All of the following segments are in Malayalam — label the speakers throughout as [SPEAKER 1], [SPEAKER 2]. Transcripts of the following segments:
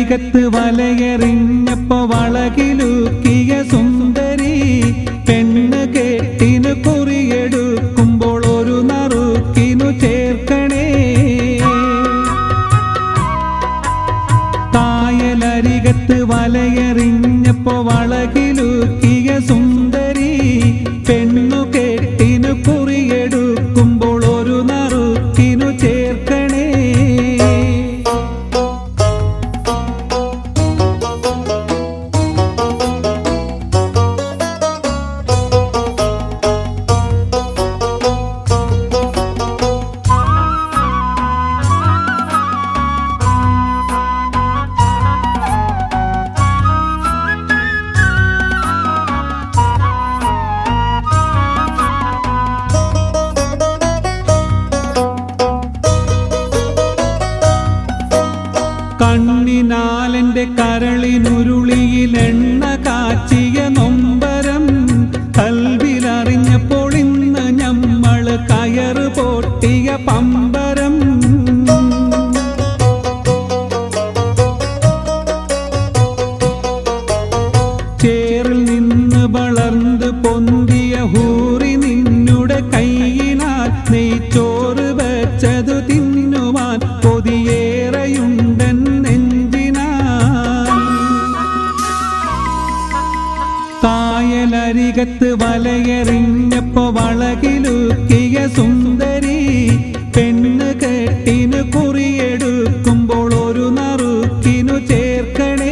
[SPEAKER 1] കായലരികത്ത് വലയെറിഞ്ഞപ്പോ വളകിലുക്കിയ സുന്ദരി പെണ്ണ് കെട്ടിനു കുറിയെടുക്കുമ്പോൾ ഒരു നറുക്കിനു ചേർക്കണേ കായലരികത്ത് വലയെറിഞ്ഞപ്പോ വളകിലുക്കിയ സുന്ദരി പെണ്ണു കെട്ടിനു കുറിയെടുക്കുമ്പോൾ ഒരു നറുക്കിനു ചേർക്കണേ കണ്ണിനാലെന്റെ കരളിനുരുളിയിൽ എണ്ണ കാച്ചിയ നൊമ്പരം കൽവിലറിഞ്ഞപ്പോൾ ഇന്ന് ഞമ്മള് കയറ് പൊട്ടിയ പമ്പരം ചേറിൽ നിന്ന് വളർന്ന് പൊന്തിയ ഹൂറി നിന്നുടെ കൈയിനാൽ നെയ്ച്ചോറ് വെച്ചതു തിന്നുവാൻ കൊതിയേറെയുണ്ടൻ നെഞ്ചിനാൽ കായലരികത്ത് വലയെറിഞ്ഞപ്പോ വളകിലുക്കിയ സുന്ദരി പെണ്ണ് കെട്ടിന് കുറിയെടുക്കുമ്പോൾ ഒരു നറുക്കിനു ചേർക്കണേ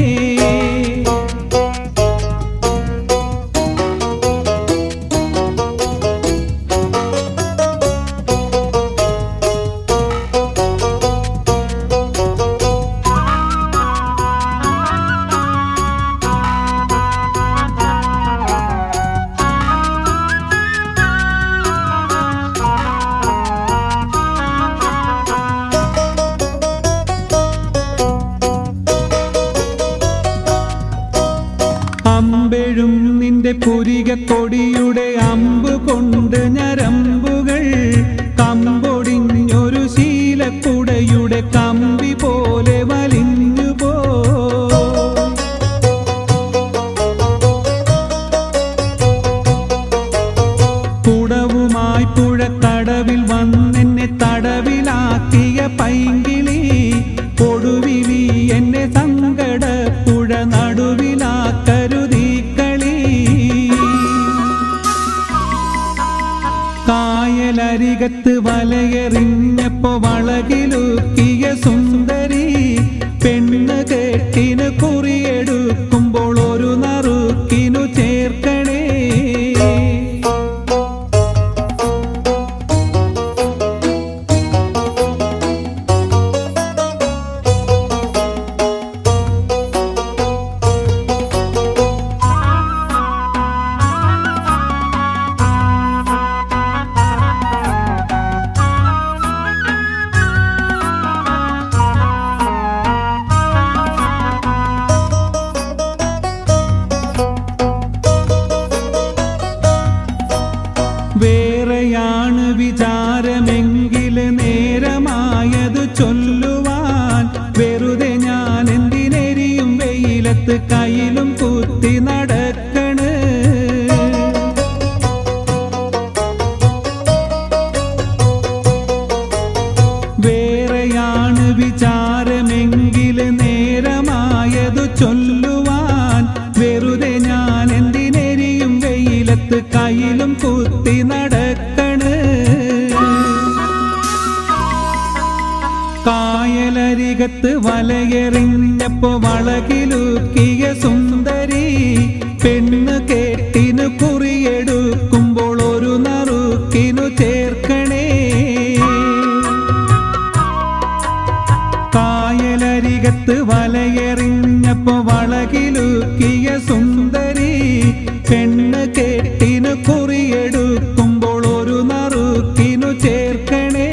[SPEAKER 1] അമ്പെഴും നിന്റെ പുരിക കൊടിയുടെ അമ്പ് കൊണ്ട് ഞരമ്പുകൾ കമ്പൊടിഞ്ഞൊരു ശീലക്കുടയുടെ കമ്പി പോലെ വലിഞ്ഞു പോ കുടവുമായി പുഴക്കടവിൽ വന്നെന്നെ തടവിലാക്കിയ പൈങ്കിളി ഒടുവിലി എന്നെ സങ്കട പുഴ നടുവിലാക്കരുതീ കളി കായലരികത്ത് വലയെറിഞ്ഞപ്പോ വളകിലുക്കിയ സുന്ദരി പെണ്ണ് കെട്ടിന് കുറിയെടുക്കുമ്പോൾ ഒരു നറുക്കിനു ചേർക്കണേ വേറെയാണ് വിചാരമെങ്കില് നേരമായത് ചൊല്ലുവാൻ വെറുതെ ഞാൻ എന്തിനെരിയും വെയിലത്ത് കയ്യിലും കുത്തി നടക്കണ് വേറെയാണ് വിചാരമെങ്കില് നേരമായതു ചൊല്ലുവാൻ വെറുതെ ഞാൻ എന്തിനെരിയും വെയിലത്ത് കയ്യിലും കുത്തി നടക്കണ് കായലരികത്ത് വലയെറിഞ്ഞപ്പോ വളകിലുക്കിയ സുന്ദരി പെണ്ണ് കേട്ടിനു കുറിയെടുക്കുമ്പോൾ ഒരു നറുക്കിനു ചേർക്കണേ കായലരികത്ത് വലയെറിഞ്ഞപ്പോ വളകിലുക്കിയ സുന്ദരി പെണ്ണ് കെട്ടിനു കുറിയെടുക്കുമ്പോൾ ഒരു നറുക്കിനു ചേർക്കണേ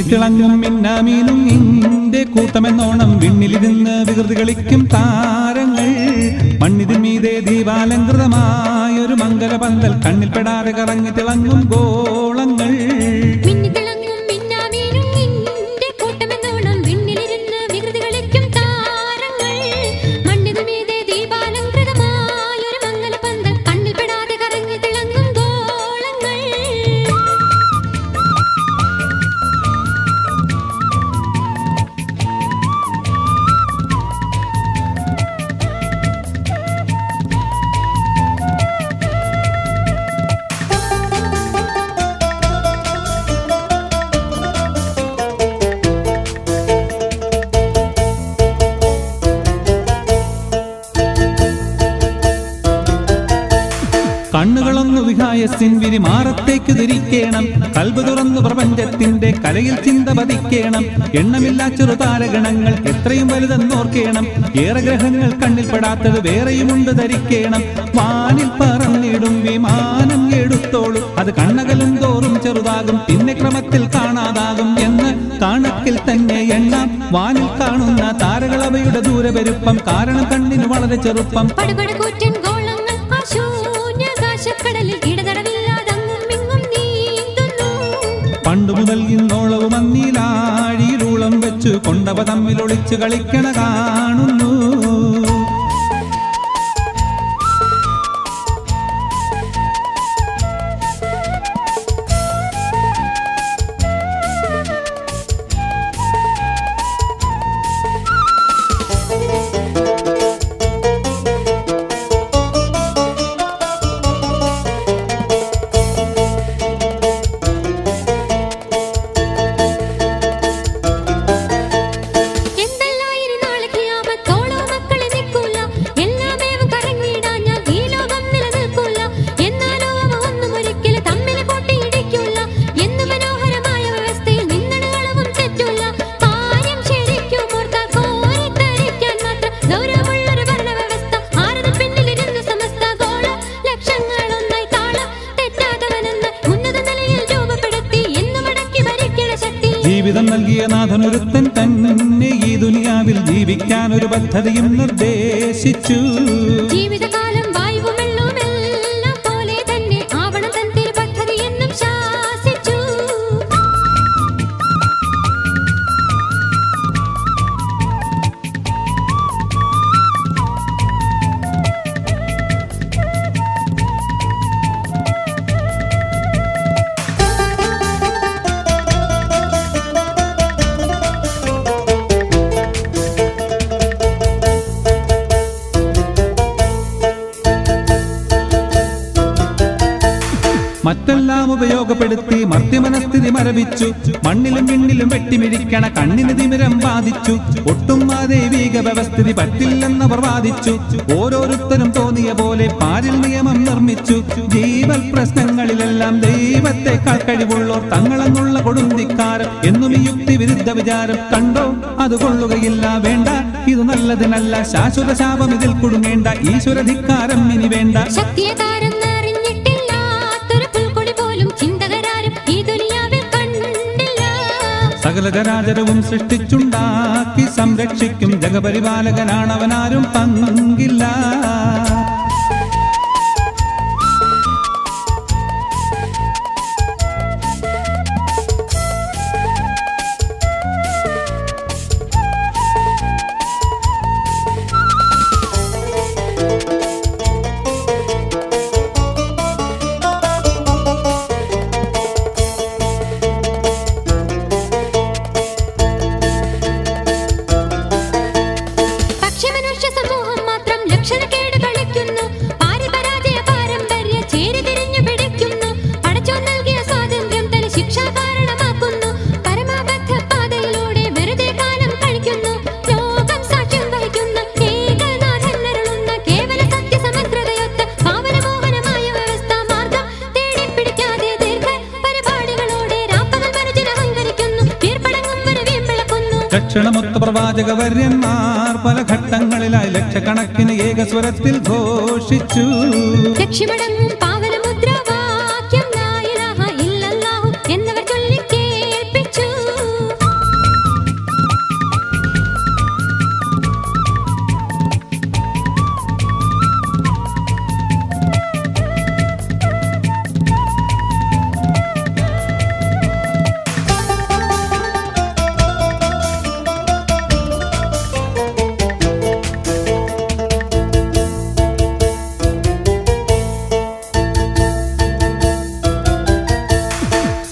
[SPEAKER 1] മിന്നിത്തിളങ്ങും മിന്നാമീനും ഇന്റെ കൂട്ടമെന്നോണം വിണ്ണിലിരുന്ന് വികൃതി കളിക്കും താരങ്ങൾ മണ്ണിതിൻ മീതെ ദീപാലങ്കൃതമായൊരു മംഗലപന്തൽ കണ്ണിൽ പെടാതെ കറങ്ങി തിളങ്ങും ഗോളങ്ങൾ
[SPEAKER 2] മിന്നിത്തിളങ്ങും മിന്നാമീനും നിന്റെ കൂട്ടമെന്നോണം വിണ്ണിലിരുന്ന് വികൃതി കളിക്കും താരങ്ങൾ മണ്ണിനു മീതെ ദീപാലങ്കൃതമായൊരു മംഗലപന്തൽ കണ്ണിൽ പെടാതെ കറങ്ങി തിളങ്ങും ഗോളങ്ങൾ
[SPEAKER 1] കണ്ണുകളൊന്നു വിഹായസിൻ വിരി മാറത്തേക്ക് തിരിക്കേണം കൽബ് തുറന്നു പ്രപഞ്ചത്തിന്റെ കലയിൽ ചിന്ത പതിക്കേണം എണ്ണമില്ലാ ചെറുതാരഗണങ്ങൾ എത്രയും വലുതെന്നോർക്കേണം ഏറെ ഗ്രഹങ്ങൾ കണ്ണിൽ പെടാത്തത് വേറെയുമുണ്ട് ധരിക്കേണം വാനിൽ പറന്നിടും വിമാനം എടുത്തോളൂ അത് കണ്ണകലും തോറും ചെറുതാകും പിന്നെ ക്രമത്തിൽ കാണാതാകും എന്ന് കണക്കിൽ തന്നെ എണ്ണാം വാനിൽ കാണുന്ന താരകളവയുടെ ദൂരപെരുപ്പം കാരണം കണ്ണിന് വളരെ ചെറുപ്പം
[SPEAKER 2] പടുപടുകൂറ്റൻ ഗോളങ്ങൾ ആ ശൂന്യാകാശക്കടലിൽ ഇടതടവില്ലാതങ്ങും ഇങ്ങും നീന്തുന്നു
[SPEAKER 1] പണ്ടു മുതൽ ഇന്നോളവും അന്നീലാഴിയിലൂളം വെച്ചു കൊണ്ടവ തമ്മിൽ ഒളിച്ചു കളിക്കണ കാണുന്നു
[SPEAKER 2] എന്തെല്ലായിരം നാളെ ഖിയാമത്തോളോ മക്കളെ നിൽക്കൂല എല്ലാമേവും കറങ്ങിയിടാൻ ഞാൻ ഈ ലോകം നിലനിൽക്കൂല എന്നാലോ അവ ഒന്നും ഒരിക്കലും തമ്മിൽ കൂട്ടിയിടിക്കൂല എന്ന് മനോഹരമായ വ്യവസ്ഥയിൽ നിന്നണകളവും തെറ്റൂല കാര്യം ശരിക്കും ഓർത്താൽ കോരിത്തരിക്കാൻ മാത്രം ഗൗരവമുള്ളൊരു ഭരണവ്യവസ്ഥ ആരത് പിന്നിലിരുന്നു സമസ്ത ഗോള ലക്ഷങ്ങളൊന്നായി താളം തെറ്റാത്തവനെന്ന് ഉന്നത നിലയിൽ രൂപപ്പെടുത്തി എന്നു മടക്കി ഭരിക്കണ ശക്തി
[SPEAKER 1] ജീവിതം നൽകിയ നാഥനൊരുത്തൻ തന്നെ ഈ ദുനിയാവിൽ ജീവിക്കാൻ ഒരു പദ്ധതിയും നിർദ്ദേശിച്ചു
[SPEAKER 2] ജീവിതകാലം വായുവും വെള്ളവും എല്ലാം പോലെ തന്നെ ആവണം തൻ തിരുപദ്ധതി എന്നും ശാസിച്ചു
[SPEAKER 1] മറ്റെല്ലാം ഉപയോഗപ്പെടുത്തി മർത്യമനസ്ഥിതി മരവിച്ചു മണ്ണിലും വിണ്ണിലും വെട്ടിമിരിക്കണ കണ്ണിന് തിമിരം ബാധിച്ചു ഒട്ടും ആ ദൈവീക വ്യവസ്ഥിതി പറ്റില്ലെന്നവർ വാദിച്ചു ഓരോരുത്തരും തോന്നിയ പോലെ പാരിൽ നിയമം നിർമ്മിച്ചു ജീവൽ പ്രശ്നങ്ങളിലെല്ലാം ദൈവത്തെക്കാൾ കഴിവുള്ളോർ തങ്ങളെന്നുള്ള കൊടുന്തിക്കാരം എന്നും ഈ യുക്തി വിരുദ്ധ വിചാരം കണ്ടോ അത് കൊള്ളുകയില്ല വേണ്ട ഇത് നല്ലതിനല്ല ശാശ്വത ശാപം ഇതിൽ കുടുങ്ങേണ്ട ഈശ്വരധിക്കാരം ഇനി വേണ്ട
[SPEAKER 2] ശക്തിയെ കാരെന്നറിഞ്ഞിട്ടില്ലാത്തൊരു പുൽക്കൊടി പോലും ചിന്തകരാരും ഈ ദുനിയാവിൽ കണ്ടില്ല
[SPEAKER 1] സകല ചരാചരവും സൃഷ്ടിച്ചുണ്ടാക്കി സംരക്ഷിക്കും ജഗപരിപാലകനാണവനാരും പങ്കില്ല
[SPEAKER 2] പക്ഷെ മനുഷ്യ സമൂഹം മാത്രം ലക്ഷണക്കേട് കളിക്കുന്നു പാരപരാജയ പാരമ്പര്യ ചേരി തിരിഞ്ഞു പിടിക്കുന്നു പടച്ചോൻ നൽകിയ സ്വാതന്ത്ര്യം തനി ശിക്ഷാ കാരണമാക്കുന്നു പരമാബദ്ധ പാതയിലൂടെ വെറുതെ കാലം കഴിക്കുന്നു ലോകം സാക്ഷ്യം വഹിക്കുന്ന ഏകനാഥനരുളുന്ന കേവല സത്യസമഗ്രതയൊത്ത പാവനമോഹനമായ വ്യവസ്ഥ മാർഗം തേടിപ്പിടിക്കാതെ ദീർഘ പരിപാടികളോടെ രാപ്പകൽ മനുഷ്യൻ അഹങ്കരിക്കുന്നു വീർപ്പടങ്ങും വരെ വീമ്പിളക്കുന്നു
[SPEAKER 1] ലക്ഷണമൊത്ത പ്രവാചക വര്യന്മാർ പല ഘട്ടങ്ങളിലായി ലക്ഷക്കണക്കിന് ഏകസ്വരത്തിൽ ഘോഷിച്ചു
[SPEAKER 2] ലക്ഷ്യമടങ്ങും പാവനമുദ്രാവാക്യം ലാ ഇലാഹ ഇല്ലല്ലാഹു എന്നവർ ചൊല്ലി കേൾപ്പിച്ചു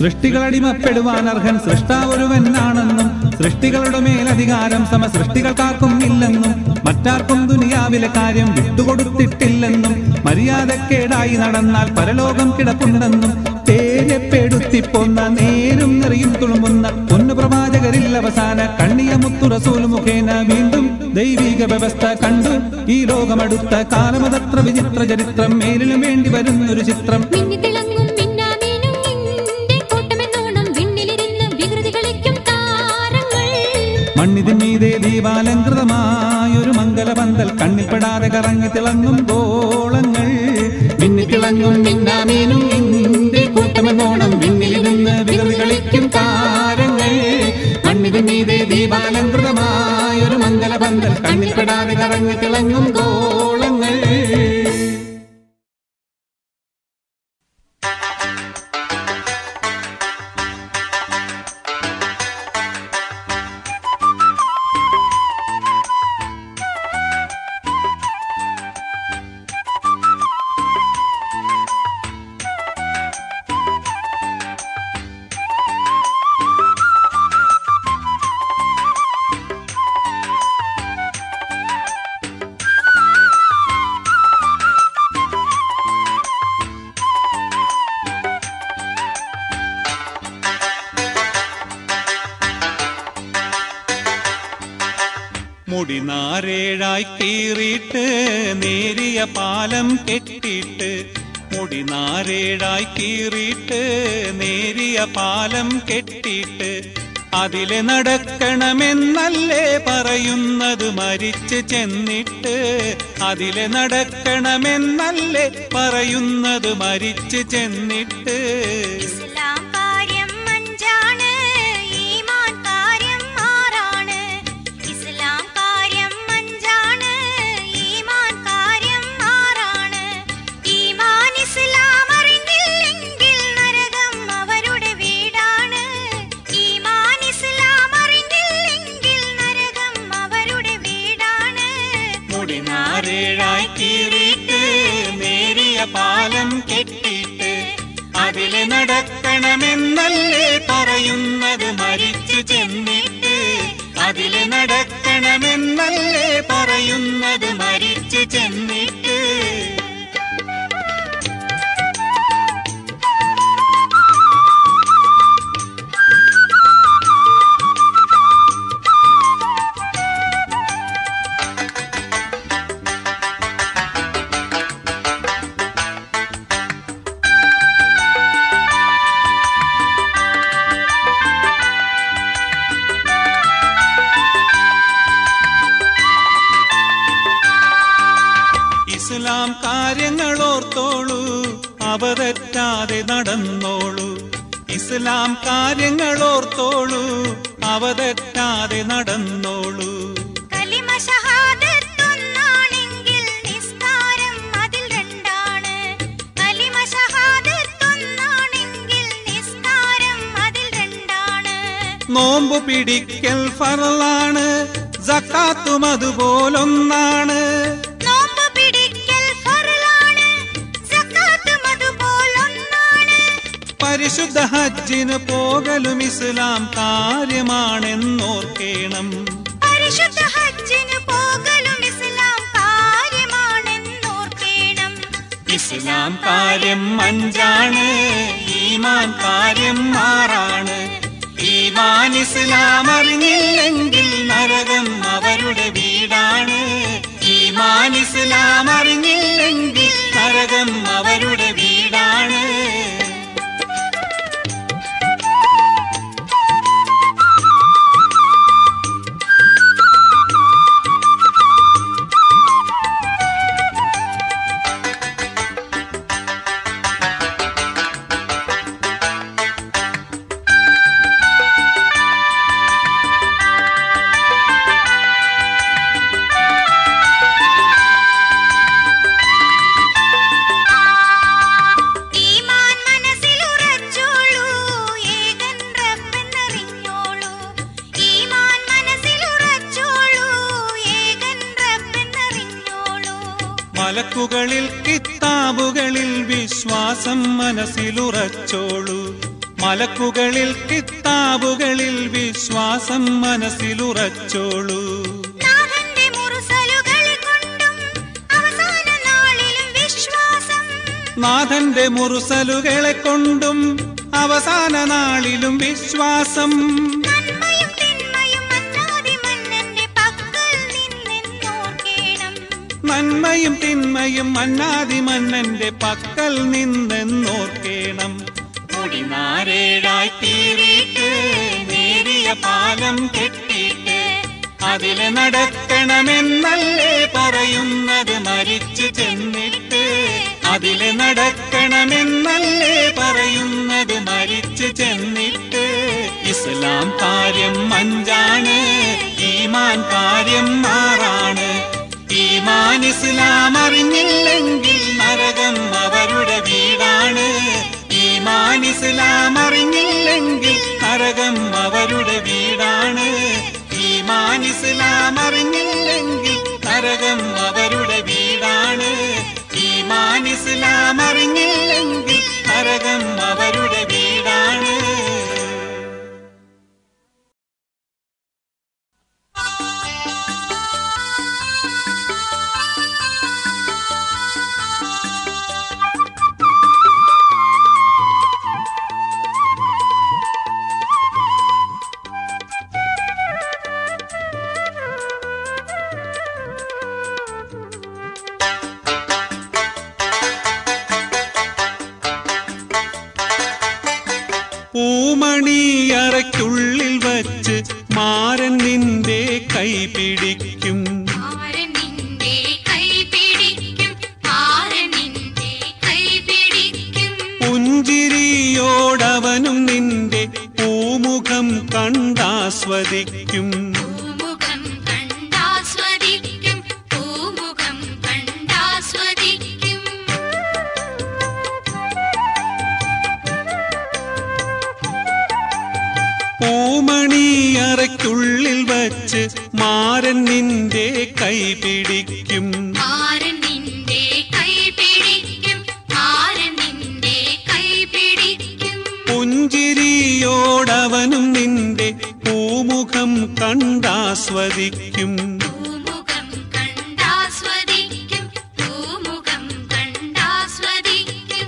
[SPEAKER 1] സൃഷ്ടികളടിമപ്പെടുവാൻ അർഹൻ സൃഷ്ടാവൊരുവനാണെന്നും സൃഷ്ടികളുടെ മേലധികാരം സമ സൃഷ്ടികൾക്കാർക്കും ഇല്ലെന്നും മറ്റാർക്കും ദുനിയാവിലെ കാര്യം വിട്ടുകൊടുത്തിട്ടില്ലെന്നും മര്യാദക്കേടായി നടന്നാൽ പരലോകം കിടപ്പുണ്ടെന്നും തേരെപ്പെടുത്തിപ്പൊന്ന നേരും നിറയും തുളുമ്പുന്ന പൊന്നു പ്രവാചകരിൽ അവസാന കണ്ണിയ മുത്തു റസൂൽ മുഖേന വീണ്ടും ദൈവിക വ്യവസ്ഥ കണ്ടു ഈ ലോകമടുത്ത കാലമതത്ര വിചിത്ര ചരിത്രം മേലിലും വേണ്ടി വരുന്നൊരു ചിത്രം
[SPEAKER 2] മിന്നിത്തിളങ്ങും മിന്നാമീനും നിന്റെ കൂട്ടമെന്നോണം വിണ്ണിലിരുന്ന് വികൃതി കളിക്കും താരങ്ങൾ
[SPEAKER 1] മണ്ണിതിന്മീതെ ദീപാലങ്കൃതമായൊരു മംഗലപന്തൽ കണ്ണിൽപ്പെടാതെ കറങ്ങി തിളങ്ങും ഗോളങ്ങൾ മിന്നിത്തിളങ്ങും മിന്നാമീനും നിന്റെ കൂട്ടമെന്നോണം വിണ്ണിലിരുന്ന് വികൃതി കളിക്കും താരങ്ങൾ മണ്ണിതിന്മീതെ ദീപാലങ്കൃതമായൊരു മംഗലപന്തൽ കണ്ണിൽപ്പെടാതെ കറങ്ങി തിളങ്ങും ഗോളങ്ങൾ
[SPEAKER 3] മുടി നാരേഴായി കീറിയിട്ട് നേരിയ പാലം കെട്ടിയിട്ട് മുടി നാരേഴായി കീറിയിട്ട് നേരിയ പാലം കെട്ടിയിട്ട് അതിലെ നടക്കണമെന്നല്ലേ പറയുന്നത് മരിച്ച് ചെന്നിട്ട് അതിലെ നടക്കണമെന്നല്ലേ പറയുന്നത് മരിച്ച് ചെന്നിട്ട്
[SPEAKER 4] ഇസ്ലാം കാര്യം അഞ്ചാണ് ഈമാൻ കാര്യം ആറാണ് ഇസ്ലാം കാര്യം അഞ്ചാണ് ഈമാൻ കാര്യം ആറാണ് ഈമാൻ ഇസ്ലാം അറിഞ്ഞില്ലെങ്കിൽ നരകം അവരുടെ വീടാണ് ഈമാൻ ഇസ്ലാം അറിഞ്ഞില്ലെങ്കിൽ നരകം അവരുടെ വീടാണ്
[SPEAKER 3] മുടി നാരേഴായി കീറിയിട്ട് നേരിയ പാലം കെട്ടിയിട്ട് അതിലെ നടക്കണമെന്നല്ലേ പറയുന്നത് മരിച്ചു ചെന്നിട്ട് അതിലെ നടക്കണമെന്നല്ലേ പറയുന്നത് മരിച്ചു ചെന്നിട്ട് ഇസ്ലാം കാര്യങ്ങൾ ഓർത്തോളൂ അവതെറ്റാതെ നടന്നോളൂ ഇസ്ലാം കാര്യങ്ങൾ ഓർത്തോളൂ അവതെറ്റാതെ നടന്നോളൂ
[SPEAKER 4] കലിമ ഷഹാദത്തൊന്നാണെങ്കിൽ നിസ്കാരം അതിൽ രണ്ടാണ് കലിമ ഷഹാദത്തൊന്നാണെങ്കിൽ നിസ്കാരം അതിൽ രണ്ടാണ്
[SPEAKER 3] നോമ്പ് പിടിക്കൽ ഫറലാണ് സക്കാത്തും അതുപോലൊന്നാണ്
[SPEAKER 4] നോമ്പ് പിടിക്കൽ ഫറലാണ് സക്കാത്തും അതുപോലൊന്നാണ്
[SPEAKER 3] പരിശുദ്ധ ഹജ്ജിന് പോകലും ഇസ്ലാം കാര്യമാണെന്നോർക്കേണം
[SPEAKER 4] പരിശുദ്ധ ഹജ്ജിന് പോകലും ഇസ്ലാം കാര്യമാണെന്നോർക്കേണം
[SPEAKER 3] ഇസ്ലാം കാര്യം അഞ്ചാണ് ഈമാൻ കാര്യം ആറാണ് ഈമാൻ ഇസ്ലാം അറിഞ്ഞില്ലെങ്കിൽ നരകം അവരുടെ വീടാണ് ഈമാൻ ഇസ്ലാം അറിഞ്ഞില്ലെങ്കിൽ നരകം അവരുടെ വീടാണ്
[SPEAKER 4] ഈമാൻ മനസ്സിലുറച്ചോളൂ ഏകൻ റബ്ബെന്നറിഞ്ഞോളൂ ഈമാൻ മനസ്സിലുറച്ചോളൂ ഏകൻ റബ്ബെന്നറിഞ്ഞോളൂ
[SPEAKER 3] മലക്കുകളിൽ കിതാബുകളിൽ വിശ്വാസം മനസ്സിലുറച്ചോളൂ
[SPEAKER 1] മലക്കുകളിൽ കിത്താബുകളിൽ വിശ്വാസം മനസ്സിലുറച്ചോളൂ
[SPEAKER 4] നാഥന്റെ മുറുസലുകളെ കൊണ്ടും അവസാന നാളിലും വിശ്വാസം
[SPEAKER 1] നാഥന്റെ മുറുസലുകളെ കൊണ്ടും അവസാന നാളിലും വിശ്വാസം
[SPEAKER 4] നന്മയും തിന്മയും അന്നാദി മന്നന്റെ പക്കൽ നിന്നെന്നോർക്കേണം
[SPEAKER 1] നന്മയും തിന്മയും മന്നാതി മന്നന്റെ പക്കൽ നിന്നെന്നോർക്കേണം മുടിനാരേഴായി തീറിയിട്ട് നേരിയ പാലം കെട്ടിയിട്ട് അതില് നടക്കണമെന്നല്ലേ പറയുന്നത് മരിച്ചു ചെന്നിട്ട് അതില് നടക്കണമെന്നല്ലേ പറയുന്നത് മരിച്ചു ചെന്നിട്ട് ഇസ്ലാം കാര്യം അഞ്ചാണ് ഈമാൻ കാര്യം ആറാണ് ഈമാൻ ഇസ്ലാം അറിഞ്ഞില്ലെങ്കിൽ നരകം അവരുടെ വീടാണ് ഈമാൻ ഇസ്ലാം അറിഞ്ഞില്ലെങ്കിൽ നരകം അവരുടെ വീടാണ് ഈമാൻ ഇസ്ലാം അറിഞ്ഞില്ലെങ്കിൽ നരകം അവരുടെ വീടാണ് ഈമാൻ ഇസ്ലാം അറിഞ്ഞില്ലെങ്കിൽ നരകം അവരുടെ വീടാണ് പൂമണിയറയ്ക്കുള്ളിൽ വച്ച് മാരൻ നിന്റെ കൈ പിടിക്കും
[SPEAKER 4] ആരൻ നിന്റെ കൈ പിടിക്കും ആരൻ നിന്റെ കൈ പിടിക്കും
[SPEAKER 1] പുഞ്ചിരിയോടവനും നിന്റെ പൂമുഖം കണ്ടാസ്വദിക്കും
[SPEAKER 4] പൂമുഖം കണ്ടാസ്വദിക്കും പൂമുഖം കണ്ടാസ്വദിക്കും
[SPEAKER 1] പൂമണിയറയ്ക്കുള്ളിൽ വച്ച് മാരൻ നിന്റെ കൈ പിടിക്കും
[SPEAKER 4] ആരൻ നിന്റെ കൈ പിടിക്കും ആരൻ നിന്റെ കൈ പിടിക്കും
[SPEAKER 1] പുഞ്ചിരിയോടവനും നിന്റെ പൂമുഖം കണ്ടാസ്വദിക്കും
[SPEAKER 4] പൂമുഖം കണ്ടാസ്വദിക്കും പൂമുഖം കണ്ടാസ്വദിക്കും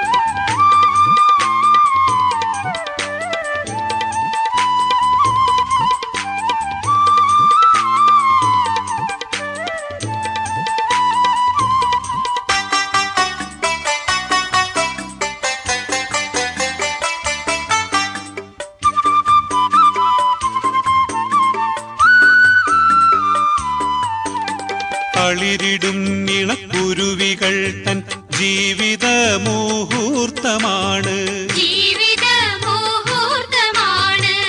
[SPEAKER 1] കളിരിടും ഇണക്കുരുവികൾ തൻ ജീവിത മുഹൂർത്തമാണ്
[SPEAKER 4] ജീവിത മുഹൂർത്തമാണ്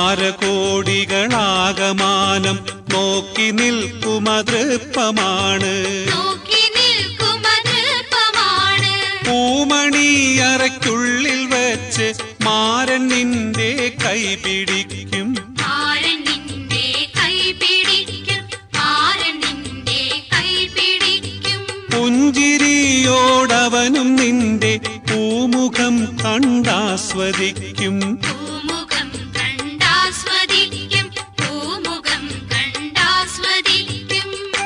[SPEAKER 1] താരകോടികളാകമാനം നോക്കി നിൽക്കുമതൃപ്പമാണ്
[SPEAKER 4] നോക്കി നിൽക്കുമതൃപ്പമാണ്
[SPEAKER 1] പൂമണിയറയ്ക്കുള്ളിൽ വെച്ച് മാരൻ നിന്റെ കൈ പിടിക്കും
[SPEAKER 4] ആരൻ നിന്റെ കൈ പിടിക്കും ആരൻ നിന്റെ കൈ പിടിക്കും
[SPEAKER 1] പുഞ്ചിരിയോടവനും നിന്റെ പൂമുഖം കണ്ടാസ്വദിക്കും
[SPEAKER 4] പൂമുഖം കണ്ടാസ്വദിക്കും പൂമുഖം കണ്ടാസ്വദിക്കും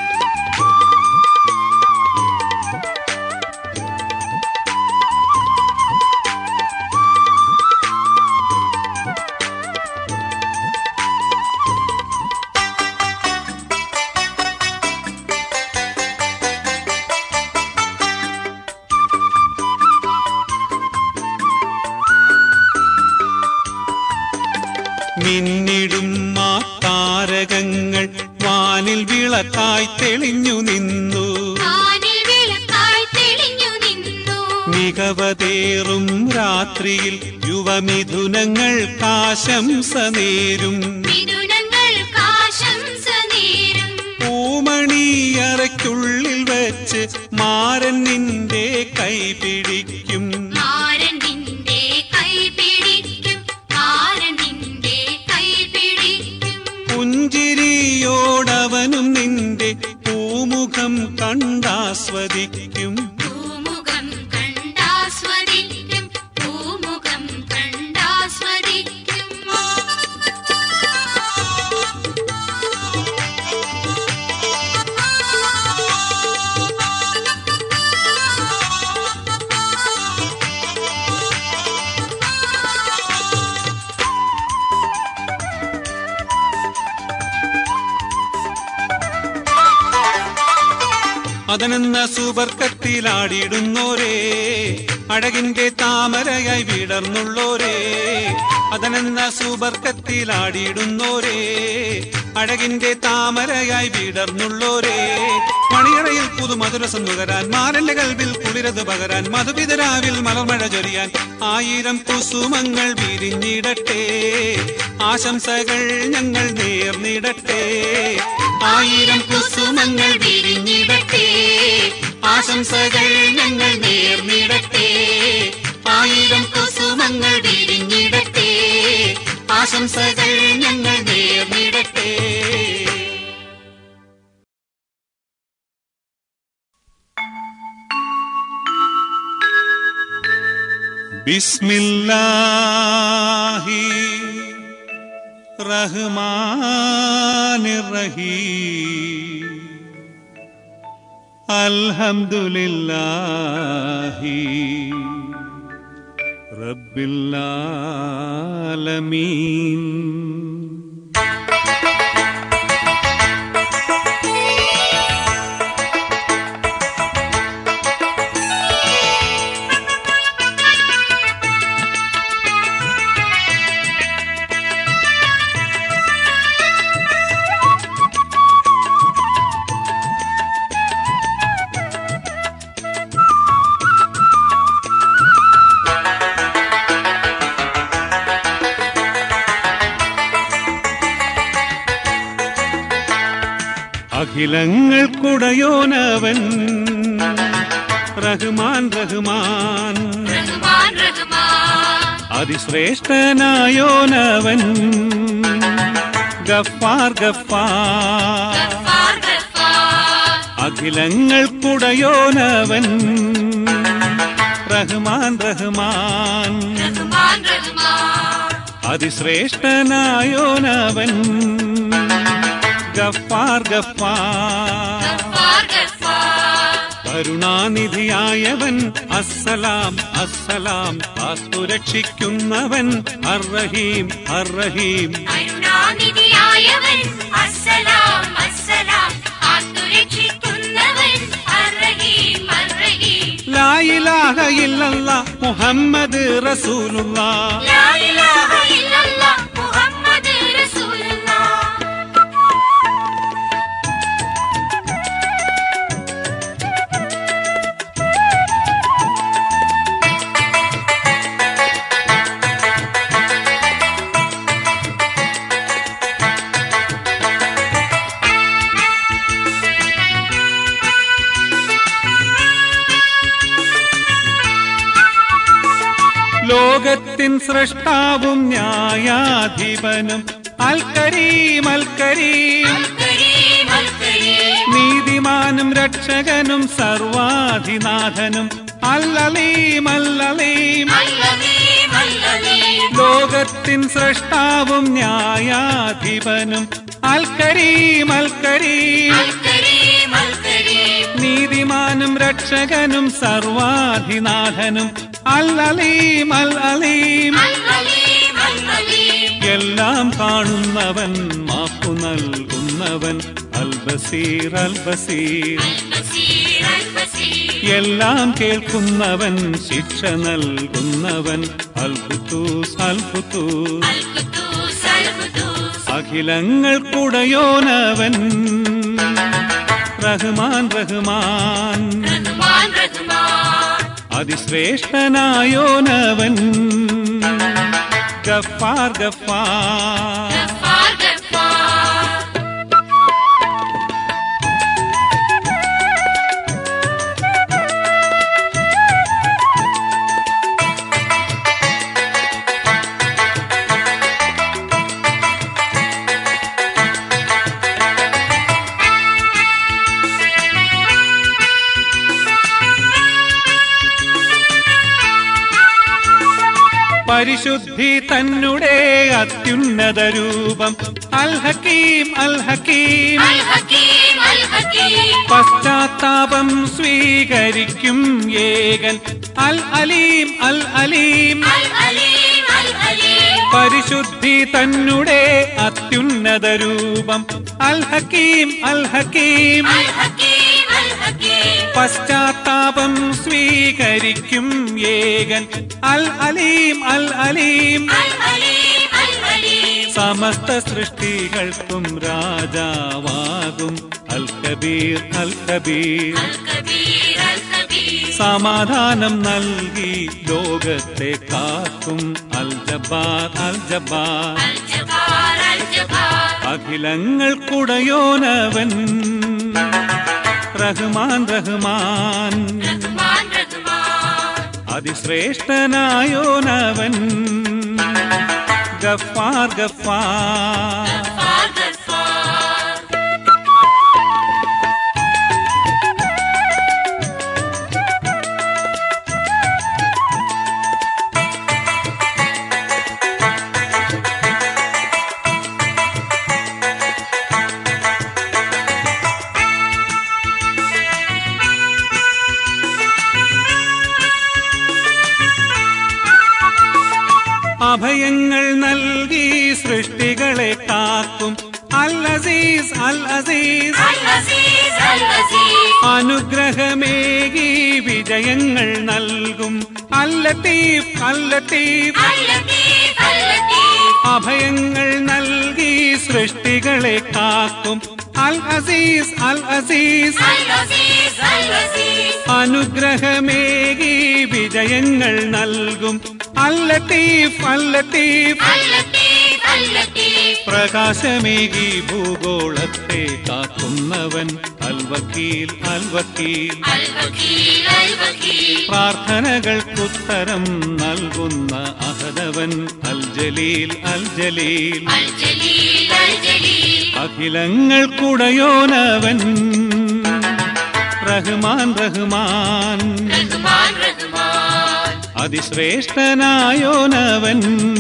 [SPEAKER 1] മിന്നിടും ആ താരകങ്ങൾ വാനിൽ വിളക്കായി തെളിഞ്ഞു നിന്നു
[SPEAKER 4] വാനിൽ വിളക്കായി തെളിഞ്ഞു നിന്നു
[SPEAKER 1] മികവതേറും രാത്രിയിൽ യുവമിഥുനങ്ങൾ കാശംസ നേരും
[SPEAKER 4] മിഥുനങ്ങൾക്കാശംസ നേരും
[SPEAKER 1] പൂമണിയറയ്ക്കുള്ളിൽ വെച്ച് മാരൻ നിന്റെ കൈ പിടിക്കും
[SPEAKER 4] ആരൻ നിന്റെ കൈ പിടിക്കും ആരൻ നിന്റെ കൈ പിടിക്കും
[SPEAKER 1] പുഞ്ചിരിയോടവനും നിന്റെ പൂമുഖം കണ്ടാസ്വദിക്കും
[SPEAKER 4] പൂമുഖം കണ്ടാസ്വദിക്കും പൂമുഖം കണ്ടാ
[SPEAKER 1] അതനെന്ന സുബർക്കത്തിലാടിയിടുന്നോരേ അഴകിന്റെ താമരയായി വിടർന്നുള്ളോരേ അതനെന്ന സുബർക്കത്തിലാടിയിടുന്നോരേ അഴകിന്റെ താമരയായി വിടർന്നുള്ളോരേ മണിയറയിൽ പുതുമധുരസം നുകരാൻ മാരന്റെ കൽവിൽ കുളിരത് പകരാൻ മധുപിതരാവിൽ മലർമഴ ചൊരിയാൻ ആയിരം കുസുമങ്ങൾ വിരിഞ്ഞിടട്ടെ ആശംസകൾ ഞങ്ങൾ നേർന്നിടട്ടെ ആയിരം കുസുമങ്ങൾ വിരിഞ്ഞിടട്ടെ ആശംസകൾ ഞങ്ങൾ നേർന്നിടട്ടെ ആയിരം കുസുമങ്ങൾ വിരിഞ്ഞിടട്ടെ ആശംസകൾ ഞങ്ങൾ നേർന്നിടട്ടെ ബിസ്മില്ലാഹി റഹ്മാനിർ റഹീം അൽഹംദുലില്ലാഹി റബ്ബിൽ ആലമീൻ അഖിലങ്ങൾക്കുടയോനവൻ റഹ്മാൻ റഹ്മാൻ
[SPEAKER 4] റഹ്മാൻ റഹ്മാൻ
[SPEAKER 1] അതിശ്രേഷ്ഠനായോനവൻ ഗഫാർ ഗഫാർ
[SPEAKER 4] ഗഫാർ ഗഫാർ
[SPEAKER 1] അഖിലങ്ങൾക്കുടയോനവൻ റഹ്മാൻ റഹ്മാൻ
[SPEAKER 4] റഹ്മാൻ റഹ്മാൻ
[SPEAKER 1] അതിശ്രേഷ്ഠനായോനവൻ ഗഫാർ ഗഫാർ
[SPEAKER 4] ഗഫാർ ഗഫാർ
[SPEAKER 1] കരുണാനിധിയായവൻ അസ്സലാം അസ്സലാം കാത്തുരക്ഷിക്കുന്നവൻ അർറഹീം അർറഹീം
[SPEAKER 4] കരുണാനിധിയായവൻ അസ്സലാം അസ്സലാം കാത്തുരക്ഷിക്കുന്നവൻ അർറഹീം അർറഹീം
[SPEAKER 1] ലായിലാഹ ഇല്ലല്ല മുഹമ്മദ് റസൂലുള്ള
[SPEAKER 4] ലാ ഇലാഹ ഇല്ലല്ലാഹ് മുഹമ്മദ് റസൂലുള്ളാഹ്
[SPEAKER 1] ലോകത്തിൻ സൃഷ്ടാവും ന്യായാധിപനും അൽ കരീം അൽ കരീം
[SPEAKER 4] കരീം അൽ കരീം
[SPEAKER 1] നീതിമാനും രക്ഷകനും സർവാധിനാഥനും അല്ലലീം അല്ലലീം
[SPEAKER 4] അല്ലദീം അല്ലദീം
[SPEAKER 1] ലോകത്തിൻ സൃഷ്ടാവും ന്യായാധിപനും അൽ കരീം അൽ കരീം
[SPEAKER 4] അൽ കരീം അൽ കരീം
[SPEAKER 1] നീതിമാനും രക്ഷകനും സർവാധിനാഥനും അല്ലലീം അൽ അലീം
[SPEAKER 4] അല്ലദീം അല്ലദീം
[SPEAKER 1] എല്ലാം കാണുന്നവൻ മാപ്പു നൽകുന്നവൻ അൽ ബസീർ അൽ ബസീർ
[SPEAKER 4] ബസീർ അൽ ബസീർ
[SPEAKER 1] എല്ലാം കേൾക്കുന്നവൻ ശിക്ഷ നൽകുന്നവൻ അൽ ഖുദൂസ് അൽ ഖുദൂസ്
[SPEAKER 4] അൽ ഖുദൂസ് അൽ ഖുദൂസ്
[SPEAKER 1] അഖിലങ്ങൾക്കുടയോനവൻ റഹ്മാൻ റഹ്മാൻ
[SPEAKER 4] റഹ്മാൻ റഹ്മാൻ
[SPEAKER 1] അതിശ്രേഷ്ഠനായോനവൻ ഗഫാർ ഗഫാർ
[SPEAKER 4] ഗഫാർ ഗഫാർ
[SPEAKER 1] പരിശുദ്ധി തന്നെ അത്യുന്നത രൂപം അൽ ഹക്കീം അൽ ഹക്കീം
[SPEAKER 4] അൽ ഹകീം അൽ ഹകീം
[SPEAKER 1] പശ്ചാത്താപം സ്വീകരിക്കും ഏകൻ അൽ അലീം അൽ അലീം
[SPEAKER 4] അൽ അലീം അൽ അലീം
[SPEAKER 1] പരിശുദ്ധി തന്നെ അത്യുന്നത രൂപം അൽ ഹക്കീം അൽ ഹക്കീം
[SPEAKER 4] അൽ ഹകീം അൽ ഹകീം
[SPEAKER 1] പശ്ചാത്താപം സ്വീകരിക്കും ഏകൻ അൽ അലീം അൽ അലീം
[SPEAKER 4] അൽ-അലീം അൽ-അലീം
[SPEAKER 1] സമസ്ത സൃഷ്ടികൾക്കും രാജാവാകും അൽ കബീർ അൽ കബീർ
[SPEAKER 4] അൽ-കബീർ അൽ-കബീർ
[SPEAKER 1] സമാധാനം നൽകി ലോകത്തെ കാക്കും അൽ ജബ്ബാർ അൽ ജബ്ബാർ
[SPEAKER 4] അൽ-ജബ്ബാർ അൽ-ജബ്ബാർ
[SPEAKER 1] അഖിലങ്ങൾക്കുടയോനവൻ റഹ്മാൻ റഹ്മാൻ
[SPEAKER 4] റഹ്മാൻ റഹ്മാൻ
[SPEAKER 1] അതിശ്രേഷ്ഠനായോനവൻ ഗഫാർ ഗഫാർ
[SPEAKER 4] ഗഫാർ ഗഫാർ
[SPEAKER 1] അഭയങ്ങൾ നൽകി സൃഷ്ടികളെ കാക്കും അൽ അസീസ് അൽ അസീസ്
[SPEAKER 4] അൽ-അസീസ് അൽ-അസീസ്
[SPEAKER 1] അനുഗ്രഹമേകി വിജയങ്ങൾ നൽകും അൽ ലത്തീഫ് അൽ ലത്തീഫ്
[SPEAKER 4] അൽ-ലത്തീഫ് അൽ-ലത്തീഫ്
[SPEAKER 1] അഭയങ്ങൾ നൽകി സൃഷ്ടികളെ കാക്കും അൽ അസീസ് അൽ അസീസ്
[SPEAKER 4] അൽ-അസീസ് അൽ-അസീസ്
[SPEAKER 1] അനുഗ്രഹമേകി വിജയങ്ങൾ നൽകും അൽ ലത്തീഫ് അൽ ലത്തീഫ്
[SPEAKER 4] അൽ-ലത്തീഫ് അൽ-ലത്തീഫ്
[SPEAKER 1] പ്രകാശമേകി ഭൂഗോളത്തെ കാക്കുന്നവൻ അൽ വക്കീൽ അൽ വക്കീൽ
[SPEAKER 4] അൽ-വക്കീൽ അൽ-വക്കീൽ
[SPEAKER 1] പ്രാർത്ഥനകൾക്കുത്തരം നൽകുന്ന അഹദവൻ അൽ ജലീൽ അൽ ജലീൽ
[SPEAKER 4] അൽ-ജലീൽ അൽ-ജലീൽ
[SPEAKER 1] അഖിലങ്ങൾക്കുടയോനവൻ റഹ്മാൻ റഹ്മാൻ
[SPEAKER 4] റഹ്മാൻ റഹ്മാൻ
[SPEAKER 1] അതിശ്രേഷ്ഠനായോനവൻ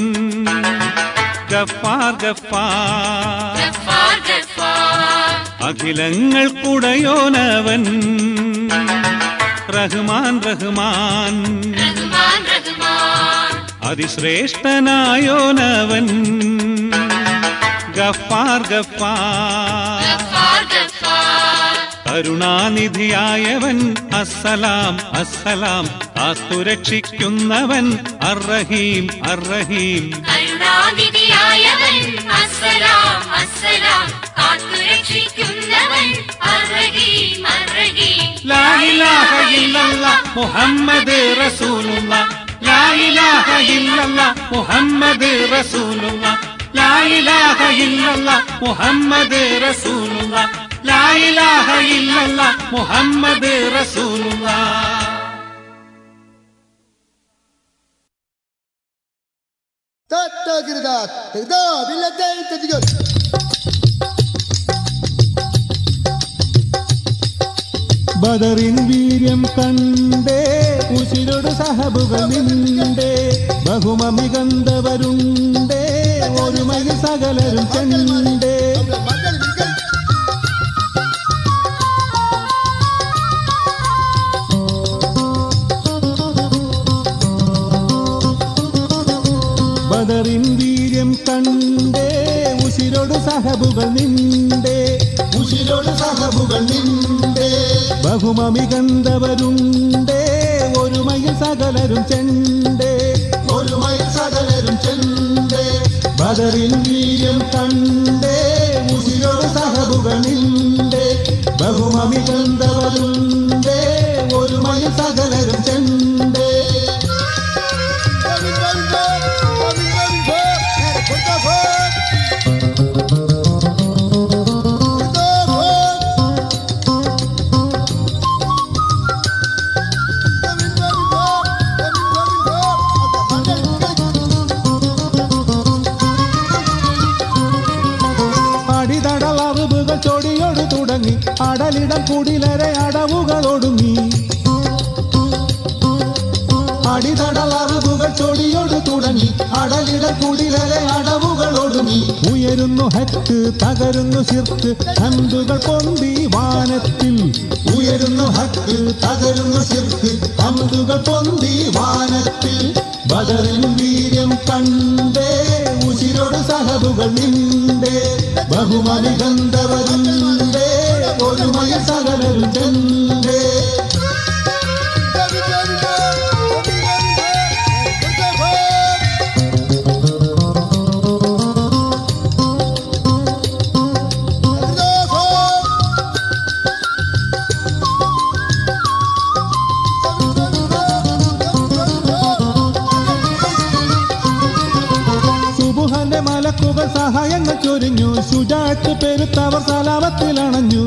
[SPEAKER 1] ഗഫാർ ഗഫാർ
[SPEAKER 4] ഗഫാർ ഗഫാർ
[SPEAKER 1] അഖിലങ്ങൾക്കുടയോനവൻ റഹ്മാൻ റഹ്മാൻ
[SPEAKER 4] റഹ്മാൻ റഹ്മാൻ
[SPEAKER 1] അതിശ്രേഷ്ഠനായോനവൻ ഗഫാർ ഗഫാർ
[SPEAKER 4] ഗഫാർ ഗഫാർ
[SPEAKER 1] കരുണാനിധിയായവൻ അസ്സലാം അസ്സലാം കാത്തുരക്ഷിക്കുന്നവൻ അർറഹീം അർറഹീം
[SPEAKER 4] കരുണാനിധിയായവൻ അസ്സലാം അസ്സലാം കാത്തുരക്ഷിക്കുന്നവൻ അർറഹീം അർറഹീം
[SPEAKER 1] ലാ ഇലാഹ ഇല്ലല്ലാഹ് മുഹമ്മദ് റസൂലുള്ളാഹ് ലാ ഇലാഹ ഇല്ലല്ലാഹ് മുഹമ്മദ് റസൂലുള്ളാഹ് ലാ ഇലാഹ ഇല്ലല്ലാഹ് മുഹമ്മദ് റസൂലുള്ളാഹ് ലാ ഇലാഹ ഇല്ലല്ലാഹ് മുഹമ്മദ് റസൂലുള്ളാഹ്
[SPEAKER 5] تتجردات تقدر بالله تتجرد
[SPEAKER 6] ബദറിൻ വീര്യം കണ്ടേ ഉശിരൊട് സഹബുകൾ നിണ്ടേ ബഹുമമികന്തവരുണ്ടേ ഒരുമയിൽ സകലരും കണ്ടേ
[SPEAKER 5] قبل المجال بالجل
[SPEAKER 6] ബദറിൻ വീര്യം കണ്ടേ ഉശിരൊട് സഹബുകൾ നിണ്ടേ ഉശിരൊട് സഹബുകൾ നിണ്ടേ ബഹുമമികന്തവരുണ്ടേ ഒരുമയിൽ സകലരും ചെണ്ടേ ഒരുമയിൽ സകലരും ചെണ്ടേ ബദറിൻ വീര്യം കണ്ടേ ഉശിരൊട് സഹബുകൾ നിണ്ടേ ബഹുമമികന്തവരുണ്ടേ ഒരുമയിൽ സകലരും ചെണ്ടേ
[SPEAKER 5] قابل قابل قابل قابل فوق هذا كنت فوق كنت فوق قابل قابل فوق قابل قابل فوق هذا المجال
[SPEAKER 6] അടിതടൽ അറിവുകൾ ചൊടിയോട് തുടങ്ങി അടലിടം കുടിലരെ അടവുകൾ ഒടുങ്ങി അടിതടൽ അറിവുകൾ ചൊടിയോട് തുടങ്ങി അടലിട കുടിലരെ അടവുകൾ ഒടുങ്ങി ഉയരുന്നു ഹക്ക് തകരുന്നു ശിർക്ക് ഹന്തുകൾ പൊന്തി വാനത്തിൽ ഉയരുന്നു ഹക്ക് തകരുന്നു ശിർക്ക് ഹന്തുകൾ പൊന്തി വാനത്തിൽ ബദറിൻ വീര്യം കണ്ടേ ഉശിരോട് സഹബുകൾ നിണ്ടേ ബഹുമതി ഗന്ധവരുണ്ടേ ഒരുമയ സകലരും ചെണ്ടേ സഹായങ്ങൾ ചൊരിഞ്ഞു ശുചാറ്റ് പെരുത്തവർ സലാപത്തിലണഞ്ഞു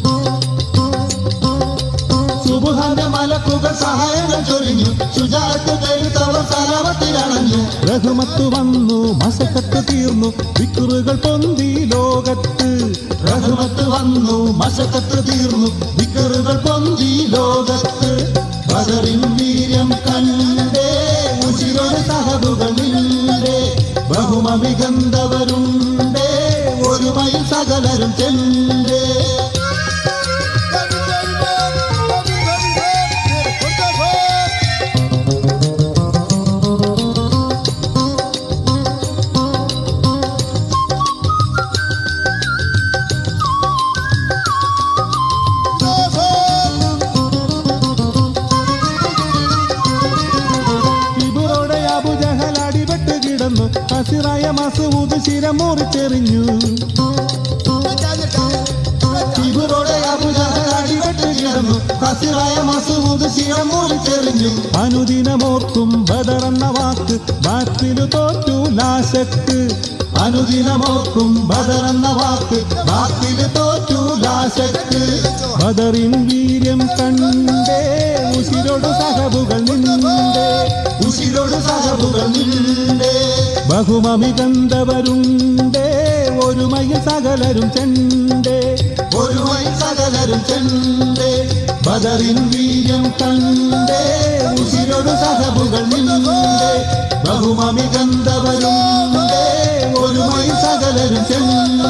[SPEAKER 6] സുബുഹാന്റെ മലക്കുകൾ സഹായങ്ങൾ ചൊരിഞ്ഞു ശുചാറ്റ് പെരുത്തവർ സലാപത്തിലണഞ്ഞു റഹ്മത്ത് വന്നു മസക്കത്ത് തീർന്നു വിക്കുറുകൾ പൊന്തി ലോകത്ത് റഹ്മത്ത് വന്നു മസക്കത്ത് തീർന്നു വിക്കുറുകൾ പൊന്തി ലോകത്ത് ബദറിൻ വീര്യം കണ്ടേ ഉശിരോട് സഹബുകൾ നിണ്ടേ ബഹുമമികന്തവരുണ്ടേ ഒരുമയിൽ സകലരും ചെണ്ടേ ഇവരോടെ അബുജഹൽ അടിപെട്ട് കിടന്നു ഹസിറായ മസൂദ് ശിരം മുറിച്ചെറിഞ്ഞു ഇവരോടെ അബുജഹൽ അടിപെട്ട് കിടന്നു ഹസിറായ മസൂദ് ശിരം മുറിച്ചെറിഞ്ഞു അനുദിനമോർക്കും ബദറെന്ന വാക്ക് ബാത്തിലു തോറ്റു ലാശക്ക് അനുദിനമോർക്കും ബദറെന്ന വാക്ക് ബാത്തില് തോറ്റു ലാശക്ക് ബദറിൻ വീര്യം കണ്ടേ ഉശിരോട് സഹബുകൾ നിന്നേ ഉശിരോട് സഹബുകൾ നിന്നേ ബഹുമമി കണ്ടവരുണ്ടേ ഒരുമയിൽ സകലരും ചെണ്ടേ ഒരുമയിൽ സകലരും ചെണ്ടേ ബദറിൻ വീര്യം കണ്ടേ ഉശിരോട് സഹബുകൾ നിന്നേ ബഹുമമി കണ്ടവരുണ്ടേ ഒരുമയിൽ സകലരും ചെണ്ടേ